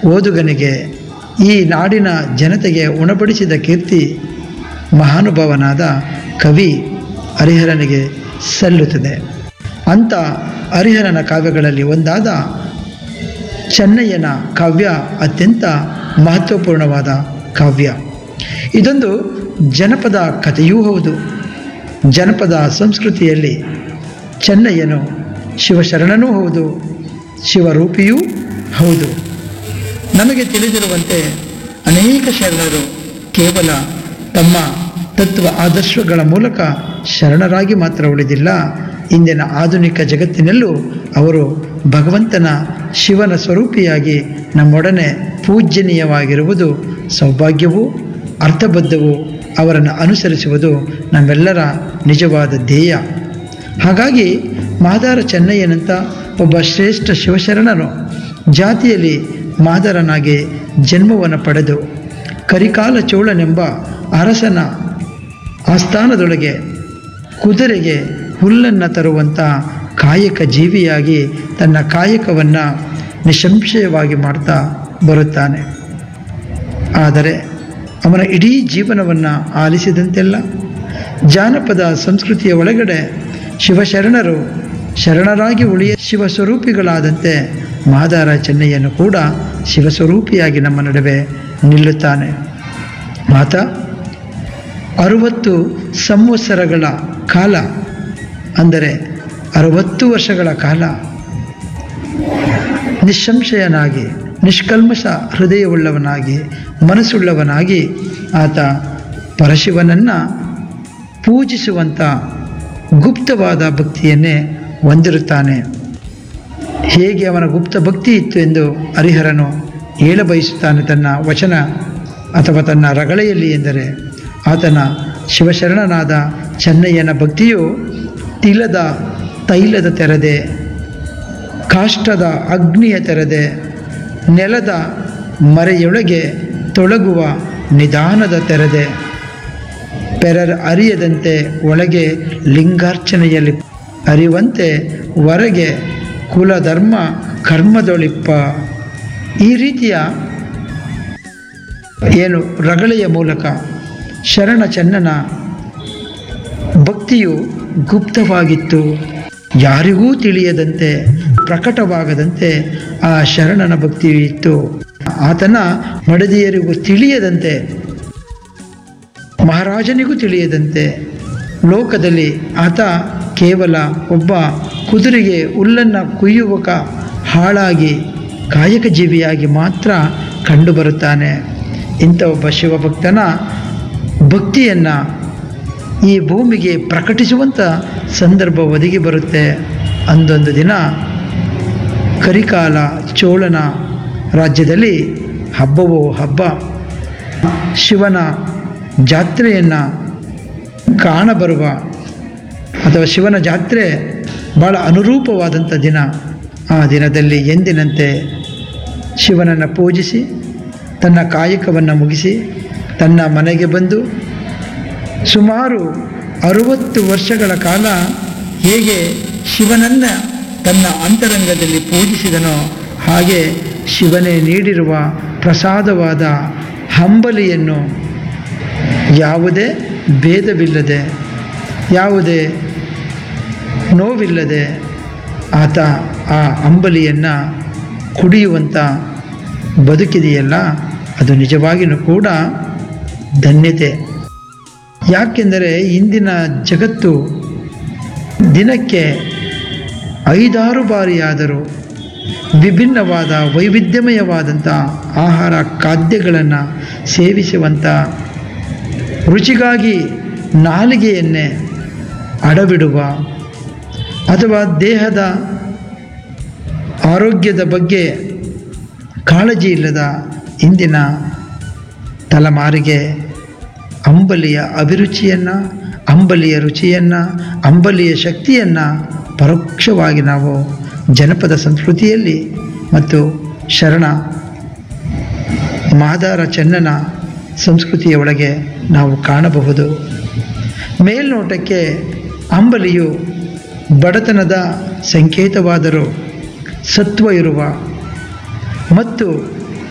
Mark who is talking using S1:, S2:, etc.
S1: ಓದುಗನಿಗೆ ಈ ನಾಡಿನ ಜನತೆಗೆ ಉಣಬಡಿಸಿದ ಕೀರ್ತಿ ಮಹಾನುಭಾವನಾದ ಕವಿ ಹರಿಹರನಿಗೆ ಸಲ್ಲುತ್ತದೆ ಅಂಥ ಹರಿಹರನ ಕಾವ್ಯಗಳಲ್ಲಿ ಒಂದಾದ ಚೆನ್ನಯ್ಯನ ಕಾವ್ಯ ಅತ್ಯಂತ ಮಹತ್ವಪೂರ್ಣವಾದ ಕಾವ್ಯ ಇದೊಂದು ಜನಪದ ಕಥೆಯೂ ಹೌದು ಜನಪದ ಸಂಸ್ಕೃತಿಯಲ್ಲಿ ಚೆನ್ನಯ್ಯನು ಶಿವಶರಣನೂ ಹೌದು ಶಿವರೂಪಿಯೂ ಹೌದು ನಮಗೆ ತಿಳಿದಿರುವಂತೆ ಅನೇಕ ಶರಣರು ಕೇವಲ ತಮ್ಮ ತತ್ವ ಆದರ್ಶಗಳ ಮೂಲಕ ಶರಣರಾಗಿ ಮಾತ್ರ ಉಳಿದಿಲ್ಲ ಇಂದಿನ ಆಧುನಿಕ ಜಗತ್ತಿನಲ್ಲೂ ಅವರು ಭಗವಂತನ ಶಿವನ ಸ್ವರೂಪಿಯಾಗಿ ನಮ್ಮೊಡನೆ ಪೂಜ್ಯನೀಯವಾಗಿರುವುದು ಸೌಭಾಗ್ಯವೂ ಅರ್ಥಬದ್ಧವೂ ಅವರನ್ನು ಅನುಸರಿಸುವುದು ನಮ್ಮೆಲ್ಲರ ನಿಜವಾದ ಧ್ಯೇಯ ಹಾಗಾಗಿ ಮಾದಾರ ಚೆನ್ನಯ್ಯನಂಥ ಒಬ್ಬ ಶ್ರೇಷ್ಠ ಶಿವಶರಣನು ಜಾತಿಯಲ್ಲಿ ಮಾದರನಾಗಿ ಜನ್ಮವನ್ನು ಪಡೆದು ಕರಿಕಾಲ ಚೋಳನೆಂಬ ಅರಸನ ಆಸ್ಥಾನದೊಳಗೆ ಕುದುರೆಗೆ ಹುಲ್ಲನ್ನು ತರುವಂಥ ಕಾಯಕ ಜೀವಿಯಾಗಿ ತನ್ನ ಕಾಯಕವನ್ನು ನಿಸ್ಸಂಶಯವಾಗಿ ಮಾಡ್ತಾ ಬರುತ್ತಾನೆ ಆದರೆ ಅವನ ಇಡೀ ಜೀವನವನ್ನು ಆಲಿಸಿದಂತೆಲ್ಲ ಜಾನಪದ ಸಂಸ್ಕೃತಿಯ ಒಳಗಡೆ ಶಿವಶರಣರು ಶರಣರಾಗಿ ಉಳಿಯ ಶಿವಸ್ವರೂಪಿಗಳಾದಂತೆ ಮಾದಾರ ಚೆನ್ನಯ್ಯನು ಕೂಡ ಶಿವಸ್ವರೂಪಿಯಾಗಿ ನಮ್ಮ ನಡುವೆ ನಿಲ್ಲುತ್ತಾನೆ ಮಾತ ಅರುವತ್ತು ಸಂವತ್ಸರಗಳ ಕಾಲ ಅಂದರೆ ಅರವತ್ತು ವರ್ಷಗಳ ಕಾಲ ನಿಸ್ಸಂಶಯನಾಗಿ ನಿಷ್ಕಲ್ಮಶ ಹೃದಯವುಳ್ಳವನಾಗಿ ಮನಸ್ಸುಳ್ಳವನಾಗಿ ಆತ ಪರಶಿವನನ್ನು ಪೂಜಿಸುವಂಥ ಗುಪ್ತವಾದ ಭಕ್ತಿಯನ್ನೇ ಹೊಂದಿರುತ್ತಾನೆ ಹೇಗೆ ಅವನ ಗುಪ್ತ ಭಕ್ತಿ ಇತ್ತು ಎಂದು ಹರಿಹರನು ಹೇಳಬಯಸುತ್ತಾನೆ ತನ್ನ ವಚನ ಅಥವಾ ತನ್ನ ರಗಳೆಯಲ್ಲಿ ಎಂದರೆ ಆತನ ಶಿವಶರಣನಾದ ಚೆನ್ನಯ್ಯನ ಭಕ್ತಿಯು ತಿಲದ ತೈಲದ ತೆರೆದೆ ಕಾಷ್ಟದ ಅಗ್ನಿಯ ತೆರೆದೆ ನೆಲದ ಮರೆಯೊಳಗೆ ತೊಳಗುವ ನಿಧಾನದ ತೆರೆದೆ ಪೆರರ್ ಅರಿಯದಂತೆ ಒಳಗೆ ಲಿಂಗಾರ್ಚನೆಯಲ್ಲಿ ಅರಿಯುವಂತೆ ಹೊರಗೆ ಕುಲಧರ್ಮ ಕರ್ಮದೊಳಿಪ್ಪ ಈ ರೀತಿಯ ಏನು ರಗಳೆಯ ಮೂಲಕ ಶರಣ ಚೆನ್ನನ ಭಕ್ತಿಯು ಗುಪ್ತವಾಗಿತ್ತು ಯಾರಿಗೂ ತಿಳಿಯದಂತೆ ಪ್ರಕಟವಾಗದಂತೆ ಆ ಶರಣನ ಭಕ್ತಿಯು ಇತ್ತು ಆತನ ಮಡದಿಯರಿಗೂ ತಿಳಿಯದಂತೆ ಮಹಾರಾಜನಿಗೂ ತಿಳಿಯದಂತೆ ಲೋಕದಲ್ಲಿ ಆತ ಕೇವಲ ಒಬ್ಬ ಕುದುರೆಗೆ ಹುಲ್ಲನ್ನು ಕುಯ್ಯುವಕ ಹಾಳಾಗಿ ಕಾಯಕ ಜೀವಿಯಾಗಿ ಮಾತ್ರ ಕಂಡುಬರುತ್ತಾನೆ ಇಂಥ ಒಬ್ಬ ಶಿವಭಕ್ತನ ಭಕ್ತಿಯನ್ನು ಈ ಭೂಮಿಗೆ ಪ್ರಕಟಿಸುವಂಥ ಸಂದರ್ಭ ಒದಗಿ ಬರುತ್ತೆ ಅಂದೊಂದು ದಿನ ಕರಿಕಾಲ ಚೋಳನ ರಾಜ್ಯದಲ್ಲಿ ಹಬ್ಬವೋ ಹಬ್ಬ ಶಿವನ ಜಾತ್ರೆಯನ್ನು ಕಾಣಬರುವ ಅಥವಾ ಶಿವನ ಜಾತ್ರೆ ಭಾಳ ಅನುರೂಪವಾದಂಥ ದಿನ ಆ ದಿನದಲ್ಲಿ ಎಂದಿನಂತೆ ಶಿವನನ್ನು ಪೂಜಿಸಿ ತನ್ನ ಕಾಯಕವನ್ನು ಮುಗಿಸಿ ತನ್ನ ಮನೆಗೆ ಬಂದು ಸುಮಾರು ಅರುವತ್ತು ವರ್ಷಗಳ ಕಾಲ ಹೇಗೆ ಶಿವನನ್ನು ತನ್ನ ಅಂತರಂಗದಲ್ಲಿ ಪೂಜಿಸಿದನೋ ಹಾಗೆ ಶಿವನೇ ನೀಡಿರುವ ಪ್ರಸಾದವಾದ ಹಂಬಲಿಯನ್ನು ಯಾವುದೇ ಭೇದವಿಲ್ಲದೆ ಯಾವುದೇ ನೋವಿಲ್ಲದೆ ಆತ ಆ ಅಂಬಲಿಯನ್ನು ಕುಡಿಯುವಂಥ ಬದುಕಿದೆಯಲ್ಲ ಅದು ನಿಜವಾಗಿಯೂ ಕೂಡ ಧನ್ಯತೆ ಯಾಕೆಂದರೆ ಇಂದಿನ ಜಗತ್ತು ದಿನಕ್ಕೆ ಐದಾರು ಬಾರಿಯಾದರೂ ವಿಭಿನ್ನವಾದ ವೈವಿಧ್ಯಮಯವಾದಂಥ ಆಹಾರ ಖಾದ್ಯಗಳನ್ನು ಸೇವಿಸುವಂಥ ರುಚಿಗಾಗಿ ನಾಲಿಗೆಯನ್ನೇ ಅಡವಿಡುವ ಅಥವಾ ದೇಹದ ಆರೋಗ್ಯದ ಬಗ್ಗೆ ಕಾಳಜಿ ಇಲ್ಲದ ಇಂದಿನ ತಲೆಮಾರಿಗೆ ಅಂಬಲಿಯ ಅಭಿರುಚಿಯನ್ನು ಅಂಬಲಿಯ ರುಚಿಯನ್ನು ಅಂಬಲಿಯ ಶಕ್ತಿಯನ್ನು ಪರೋಕ್ಷವಾಗಿ ನಾವು ಜನಪದ ಸಂಸ್ಕೃತಿಯಲ್ಲಿ ಮತ್ತು ಶರಣ ಮಾದಾರ ಚೆನ್ನನ ಸಂಸ್ಕೃತಿಯ ಒಳಗೆ ನಾವು ಕಾಣಬಹುದು ಮೇಲ್ನೋಟಕ್ಕೆ ಅಂಬಲಿಯು ಬಡತನದ ಸಂಕೇತವಾದರೂ ಸತ್ವ ಇರುವ ಮತ್ತು